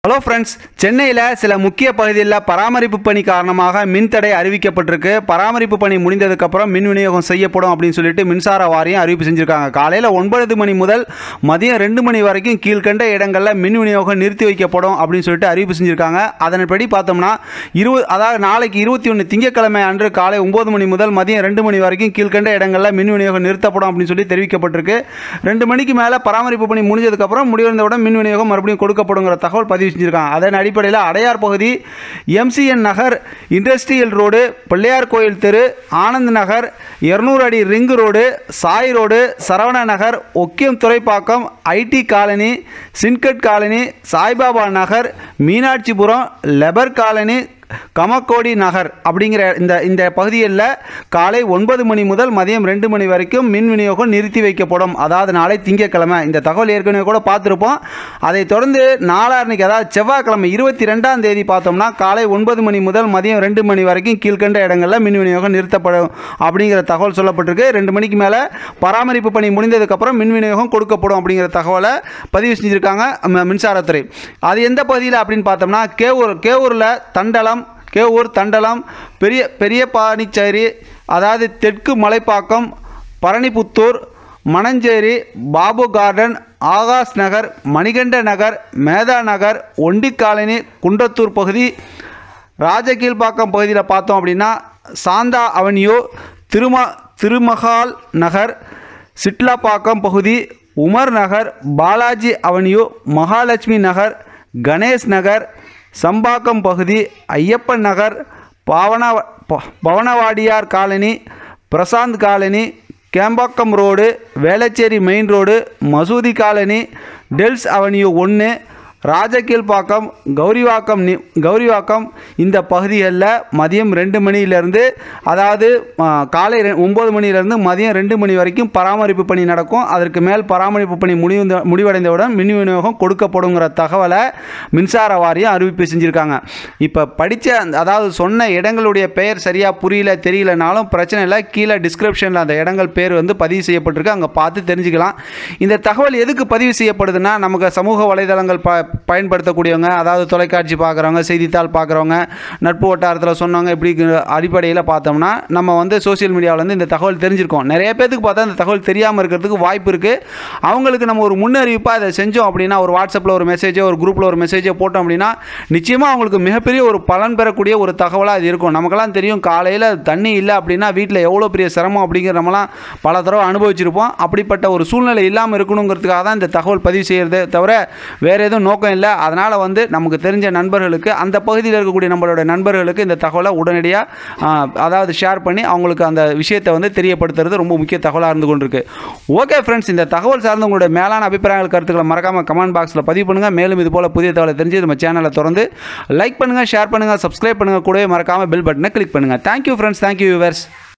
hello friends சென்னையில் சில முக்கிய பகுதிகளில் பராமரிப்பு பணி காரணமாக மின்தடை அறிவிக்கப்பட்டிருக்கு பராமரிப்பு பணி முடிந்ததுக்கப்புறம் மின் விநியோகம் செய்யப்படும் அப்படின்னு சொல்லிட்டு மின்சார வாரியம் அறிவிப்பு செஞ்சுருக்காங்க காலையில் ஒன்பது மணி முதல் மதியம் ரெண்டு மணி வரைக்கும் கீழ்கண்ட இடங்களில் மின் விநியோகம் நிறுத்தி வைக்கப்படும் அப்படின்னு சொல்லிட்டு அறிவிப்பு செஞ்சுருக்காங்க அதன்படி பார்த்தோம்னா இருபது அதாவது நாளைக்கு இருபத்தி ஒன்று திங்கட்கிழமை அன்று காலை ஒம்பது மணி முதல் மதியம் ரெண்டு மணி வரைக்கும் கீழ்கண்ட இடங்களில் மின் விநியோகம் நிறுத்தப்படும் அப்படின்னு சொல்லி தெரிவிக்கப்பட்டிருக்கு ரெண்டு மணிக்கு மேலே பராமரிப்பு பணி முடிஞ்சதுக்கப்புறம் முடிவடைந்தவுடன் மின் விநியோகம் மறுபடியும் கொடுக்கப்படுங்கிற தகவல் பதிவு செஞ்சுருக்காங்க அதன் அடிப்படையில் அடையார் பகுதி MCN Nagar industrial road Pillaiyar கோயில் தெரு ஆனந்த் நகர் இருநூறு அடி ring road Sai road Saravana Nagar Okkiyam Thoraipakkam IT colony சின்கட் colony Saibaba Nagar Meenakshipuram labour colony Kamakoti Nagar அப்படிங்கிற இந்த இந்த பகுதிகளில் காலை ஒன்பது மணி முதல் மதியம் ரெண்டு மணி வரைக்கும் மின் விநியோகம் நிறுத்தி வைக்கப்படும் அதாவது நாளை திங்கட்கிழமை இந்த தகவல் ஏற்கனவே கூட பார்த்துருப்போம் அதை தொடர்ந்து நாளான்னைக்கு அதாவது செவ்வாய்க்கிழமை இருபத்தி ரெண்டாம் தேதி பார்த்தோம்னா காலை ஒன்பது மணி முதல் மதியம் ரெண்டு மணி வரைக்கும் கீழ்கண்ட இடங்களில் மின் விநியோகம் நிறுத்தப்படும் அப்படிங்கிற தகவல் சொல்லப்பட்டிருக்கு ரெண்டு மணிக்கு மேலே பராமரிப்பு பணி முடிந்ததுக்கப்புறம் மின் விநியோகம் கொடுக்கப்படும் அப்படிங்கிற தகவலை பதிவு செஞ்சுருக்காங்க ம- மின்சாரத்துறை அது எந்த பகுதியில் அப்படின்னு பார்த்தோம்னா கேவூர் கேவூரில் தண்டலம் கேவூர் தண்டலம் பெரிய பெரிய பாணிச்சேரி அதாவது தெற்கு மலைப்பாக்கம் பரணிபுத்தூர் மணஞ்சேரி பாபு கார்டன் ஆகாஷ் நகர் மணிகண்ட நகர் மேதா நகர் ஒண்டி காலனி குன்றத்தூர் பகுதி ராஜகீழ்பாக்கம் பகுதியில் பார்த்தோம் அப்படின்னா சாந்தா அவென்யூ திரும திருமகால் நகர் சிட்லாப்பாக்கம் பகுதி உமர் நகர் பாலாஜி அவென்யூ மகாலட்சுமி நகர் கணேஷ் நகர் சம்பாக்கம் பகுதி ஐயப்பன் நகர் பாவன ப- Bhavanavadiyar colony Prashant colony Kembakkam road Velachery main road மசூதி காலனி டெல்ஸ் அவென்யூ ஒன்று ராஜகீழ்பாக்கம் கௌரிவாக்கம் நி கௌரிவாக்கம் இந்த பகுதிகளில் மதியம் ரெண்டு மணியிலேருந்து அதாவது ஆ, காலை ரெ- ஒம்பது மணியிலேருந்து மதியம் ரெண்டு மணி வரைக்கும் பராமரிப்பு பணி நடக்கும் அதற்கு மேல் பராமரிப்பு பணி முடிவு முடிவடைந்தவுடன் மின் விநியோகம் கொடுக்கப்படுங்கிற தகவலை மின்சார வாரியம் அறிவிப்பு செஞ்சுருக்காங்க இப்போ படித்த அதாவது சொன்ன இடங்களுடைய பெயர் சரியாக புரியல தெரியலனாலும் பிரச்சனை இல்லை கீழே டிஸ்கிரிப்ஷனில் அந்த இடங்கள் பேர் வந்து பதிவு செய்யப்பட்டிருக்கு அங்கே பார்த்து தெரிஞ்சுக்கலாம் இந்த தகவல் எதுக்கு பதிவு செய்யப்படுதுன்னா நமக்கு சமூக வலைதளங்கள் ப பயன்படுத்தக்கூடியவங்க அதாவது தொலைக்காட்சி பார்க்குறவங்க செய்தித்தாள் பார்க்குறவங்க நட்பு வட்டாரத்தில் சொன்னவங்க இப்படி அடிப்படையில் பார்த்தோம்னா நம்ம வந்து சோஷியல் மீடியாவில் வந்து இந்த தகவல் தெரிஞ்சிருக்கோம் நிறைய பேத்துக்கு பார்த்தா இந்த தகவல் தெரியாமல் இருக்கிறதுக்கு வாய்ப்பு இருக்குது அவங்களுக்கு நம்ம ஒரு முன்னறிவிப்பாக அதை செஞ்சோம் அப்படின்னா ஒரு வாட்ஸ்அப்பில் ஒரு மெசேஜோ ஒரு குரூப்பில் ஒரு மெசேஜோ போட்டோம் அப்படின்னா நிச்சயமாக அவங்களுக்கு மிகப்பெரிய ஒரு பலன் பெறக்கூடிய ஒரு தகவலாக இது இருக்கும் நமக்கெல்லாம் தெரியும் காலையில் தண்ணி இல்லை அப்படின்னா வீட்டில் எவ்வளோ பெரிய சிரமம் அப்படிங்கிற நம்மலாம் பல தடவை அனுபவிச்சிருப்போம் அப்படிப்பட்ட ஒரு சூழ்நிலை இல்லாமல் இருக்கணுங்கிறதுக்காக தான் இந்த தகவல் பதிவு செய்கிறதே தவிர வேறு எதுவும் நோக்கம் இல்லை அதனால் வந்து நமக்கு தெரிஞ்ச நண்பர்களுக்கு அந்த பகுதியில் இருக்கக்கூடிய நம்மளோட நண்பர்களுக்கு இந்த தகவலை உடனடியாக அதாவது ஷேர் பண்ணி அவங்களுக்கு அந்த விஷயத்தை வந்து தெரியப்படுத்துறது ரொம்ப முக்கிய தகவலாக இருந்து கொண்டிருக்கு ஓகே ஃப்ரெண்ட்ஸ் இந்த தகவல் சார்ந்த உங்களுடைய மேலான அபிப்பிராயங்கள் கருத்துக்களை மறக்காமல் கமெண்ட் பாக்ஸில் பதிவு பண்ணுங்கள் மேலும் இது போல் புதிய தகவலை தெரிஞ்சு நம்ம சேனலை தொடர்ந்து லைக் பண்ணுங்கள் ஷேர் பண்ணுங்கள் சப்ஸ்கிரைப் பண்ணுங்கள் கூடவே மறக்காமல் பெல் பட்டனை கிளிக் பண்ணுங்கள் தேங்க்யூ ஃப்ரெண்ட்ஸ் தேங்க்யூ வியூவர்ஸ்